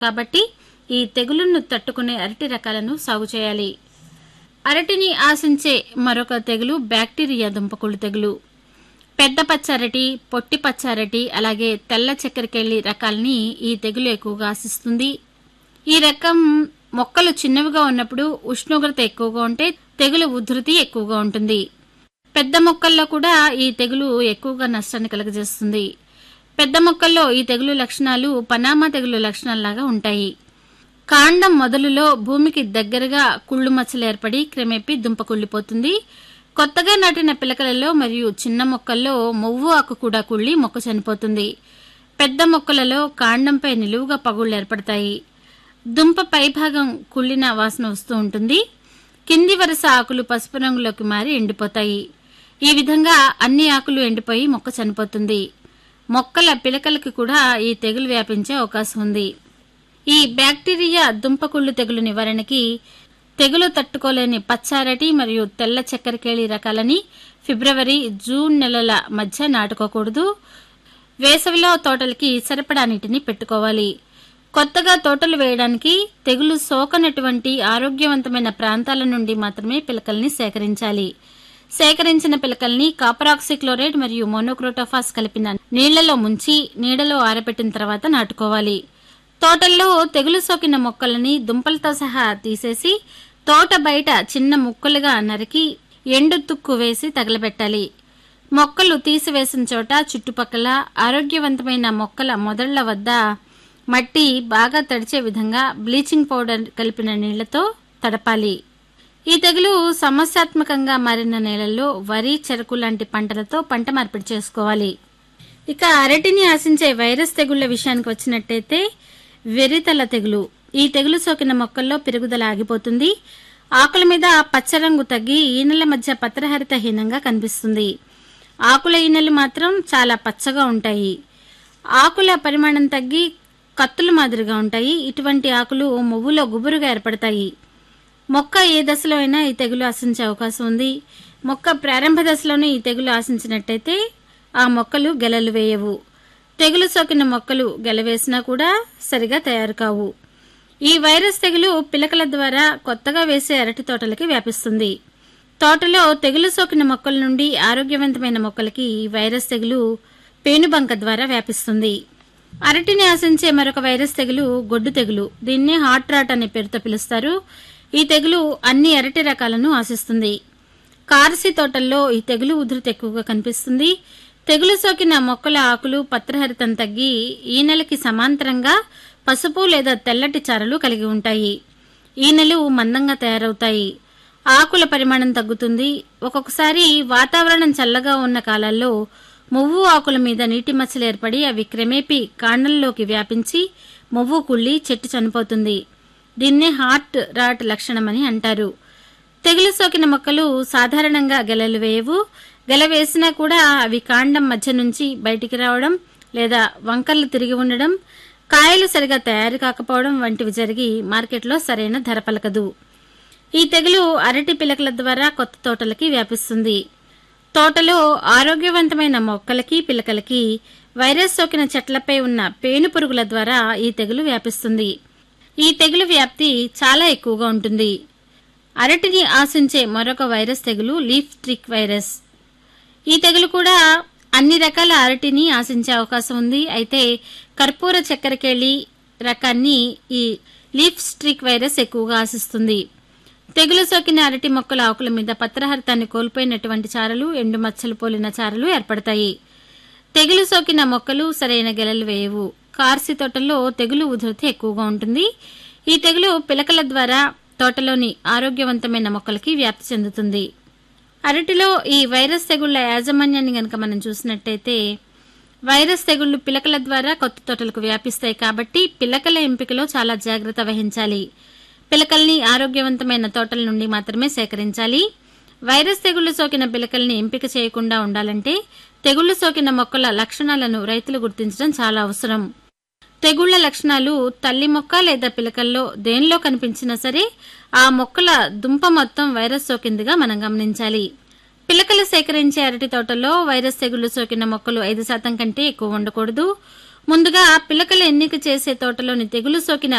కాబట్టి ఈ తెగులును తట్టుకునే అరటి రకాలను సాగు చేయాలి అరటిని ఆశించే మరొక తెగులు బ్యాక్టీరియా దుంపకుళ్ళు తెగులు పెద్ద పచ్చరటి పొట్టి పచ్చరటి అలాగే తెల్ల చక్కెరకెళ్ళి రకాలని ఈ తెగులు ఎక్కువగా ఆశిస్తుంది ఈ రకం మొక్కలు చిన్నవిగా ఉన్నప్పుడు ఉష్ణోగ్రత ఎక్కువగా ఉంటే తెగులు ఉధృతి ఎక్కువగా ఉంటుంది పెద్ద మొక్కల్లో కూడా ఈ తెగులు ఎక్కువగా నష్టాన్ని కలుగజేస్తుంది పెద్ద మొక్కల్లో ఈ తెగులు లక్షణాలు పనామా తెగులు లక్షణాల్లాగా ఉంటాయి కాండం మొదలులో భూమికి దగ్గరగా కుళ్ళు మచ్చలు ఏర్పడి క్రమేపీ దుంప కుళ్ళిపోతుంది కొత్తగా నాటిన పిలకలలో మరియు చిన్న మొక్కల్లో మొవ్వు ఆకు కూడా కుళ్ళి మొక్క చనిపోతుంది పెద్ద మొక్కలలో కాండంపై నిలువుగా పగుళ్లు ఏర్పడతాయి దుంప పైభాగం కుళ్ళిన వాసన వస్తూ ఉంటుంది కింది వరుస ఆకులు పసుపు రంగులోకి మారి ఎండిపోతాయి ఈ విధంగా అన్ని ఆకులు ఎండిపోయి మొక్క చనిపోతుంది మొక్కల పిలకలకి కూడా ఈ తెగులు వ్యాపించే అవకాశం ఉంది ఈ బ్యాక్టీరియా దుంపకుళ్ళు తెగులు నివారణకి తెగులు తట్టుకోలేని పచ్చారటి మరియు తెల్ల చక్కెరకేళి రకాలని ఫిబ్రవరి జూన్ నెలల మధ్య నాటుకోకూడదు వేసవిలో తోటలకి సరిపడా నీటిని పెట్టుకోవాలి కొత్తగా తోటలు వేయడానికి తెగులు సోకనటువంటి ఆరోగ్యవంతమైన ప్రాంతాల నుండి మాత్రమే పిలకల్ని సేకరించాలి సేకరించిన పిలకల్ని కాపరాక్సిక్లోరైడ్ మరియు మోనోక్రోటోఫాస్ కలిపిన నీళ్లలో ముంచి నీడలో ఆరబెట్టిన తర్వాత నాటుకోవాలి తోటల్లో తెగులు సోకిన మొక్కలని దుంపలతో సహా తీసేసి తోట బయట చిన్న ముక్కలుగా నరికి ఎండు తుక్కు వేసి తగలబెట్టాలి మొక్కలు తీసివేసిన చోట చుట్టుపక్కల ఆరోగ్యవంతమైన మొక్కల మొదళ్ల వద్ద మట్టి బాగా తడిచే విధంగా బ్లీచింగ్ పౌడర్ కలిపిన నీళ్లతో తడపాలి ఈ తెగులు సమస్యాత్మకంగా మారిన నేలల్లో వరి చెరకు లాంటి పంటలతో పంట మార్పిడి చేసుకోవాలి ఇక అరటిని ఆశించే వైరస్ తెగుళ్ల విషయానికి వచ్చినట్టయితే వెర్రితల తెగులు ఈ తెగులు సోకిన మొక్కల్లో పెరుగుదల ఆగిపోతుంది ఆకుల మీద పచ్చరంగు తగ్గి ఈనెల మధ్య పత్రహరిత హీనంగా కనిపిస్తుంది ఆకుల ఈనెలు మాత్రం చాలా పచ్చగా ఉంటాయి ఆకుల పరిమాణం తగ్గి కత్తుల మాదిరిగా ఉంటాయి ఇటువంటి ఆకులు మువ్వులో గుబురుగా ఏర్పడతాయి మొక్క ఏ దశలో అయినా ఈ తెగులు ఆశించే అవకాశం ఉంది మొక్క ప్రారంభ దశలోనే ఈ తెగులు ఆశించినట్టయితే ఆ మొక్కలు గెలలు వేయవు తెగులు సోకిన మొక్కలు గెలవేసినా కూడా సరిగా తయారు కావు ఈ వైరస్ తెగులు పిలకల ద్వారా కొత్తగా వేసే అరటి తోటలకి వ్యాపిస్తుంది తోటలో తెగులు సోకిన మొక్కల నుండి ఆరోగ్యవంతమైన మొక్కలకి ఈ వైరస్ తెగులు పేనుబంక ద్వారా వ్యాపిస్తుంది అరటిని ఆశించే మరొక వైరస్ తెగులు గొడ్డు తెగులు దీన్నే హాట్ రాట్ అనే పేరుతో పిలుస్తారు ఈ తెగులు అన్ని అరటి రకాలను ఆశిస్తుంది కార్సి తోటల్లో ఈ తెగులు ఉధృతి ఎక్కువగా కనిపిస్తుంది తెగులు సోకిన మొక్కల ఆకులు పత్రహరితం తగ్గి ఈనెలకి సమాంతరంగా పసుపు లేదా తెల్లటి చారలు కలిగి ఉంటాయి ఈనెలు మందంగా తయారవుతాయి ఆకుల పరిమాణం తగ్గుతుంది ఒక్కొక్కసారి వాతావరణం చల్లగా ఉన్న కాలాల్లో మువ్వు ఆకుల మీద నీటి మచ్చలు ఏర్పడి అవి క్రమేపీ కాండంలోకి వ్యాపించి మువ్వు కుళ్ళి చెట్టు చనిపోతుంది దీన్నే హార్ట్ రాట్ లక్షణమని అంటారు తెగులు సోకిన మొక్కలు సాధారణంగా గెలలు వేయవు గెల వేసినా కూడా అవి కాండం మధ్య నుంచి బయటికి రావడం లేదా వంకర్లు తిరిగి ఉండడం కాయలు సరిగా తయారు కాకపోవడం వంటివి జరిగి మార్కెట్లో సరైన ధర పలకదు ఈ తెగులు అరటి పిలకల ద్వారా కొత్త తోటలకి వ్యాపిస్తుంది తోటలో ఆరోగ్యవంతమైన మొక్కలకి పిలకలకి వైరస్ సోకిన చెట్లపై ఉన్న పేను పురుగుల ద్వారా ఈ తెగులు వ్యాపిస్తుంది ఈ తెగులు వ్యాప్తి చాలా ఎక్కువగా ఉంటుంది అరటిని ఆశించే మరొక వైరస్ తెగులు లీఫ్ ట్రిక్ వైరస్ ఈ తెగులు కూడా అన్ని రకాల అరటిని ఆశించే అవకాశం ఉంది అయితే కర్పూర చక్కెరకేళి రకాన్ని ఈ లీఫ్ స్ట్రిక్ వైరస్ ఎక్కువగా ఆశిస్తుంది తెగులు సోకిన అరటి మొక్కల ఆకుల మీద పత్రహరితాన్ని కోల్పోయినటువంటి చారలు ఎండు మచ్చలు పోలిన చారలు ఏర్పడతాయి తెగులు సోకిన మొక్కలు సరైన గెలలు వేయవు కార్సి తోటల్లో తెగులు ఉధృతి ఎక్కువగా ఉంటుంది ఈ తెగులు పిలకల ద్వారా తోటలోని ఆరోగ్యవంతమైన మొక్కలకి వ్యాప్తి చెందుతుంది అరటిలో ఈ వైరస్ తెగుళ్ల యాజమాన్యాన్ని గనక మనం చూసినట్టయితే వైరస్ తెగుళ్లు పిలకల ద్వారా కొత్త తోటలకు వ్యాపిస్తాయి కాబట్టి పిలకల ఎంపికలో చాలా జాగ్రత్త వహించాలి పిలకల్ని ఆరోగ్యవంతమైన తోటల నుండి మాత్రమే సేకరించాలి వైరస్ తెగుళ్లు సోకిన పిలకల్ని ఎంపిక చేయకుండా ఉండాలంటే తెగుళ్లు సోకిన మొక్కల లక్షణాలను రైతులు గుర్తించడం చాలా అవసరం తెగుళ్ల లక్షణాలు తల్లి మొక్క లేదా పిలకల్లో దేనిలో కనిపించినా సరే ఆ మొక్కల దుంప మొత్తం వైరస్ సోకిందిగా మనం గమనించాలి పిలకలు సేకరించే అరటి తోటల్లో వైరస్ తెగుళ్లు సోకిన మొక్కలు ఐదు శాతం కంటే ఎక్కువ ఉండకూడదు ముందుగా పిలకలు ఎన్నిక చేసే తోటలోని తెగులు సోకిన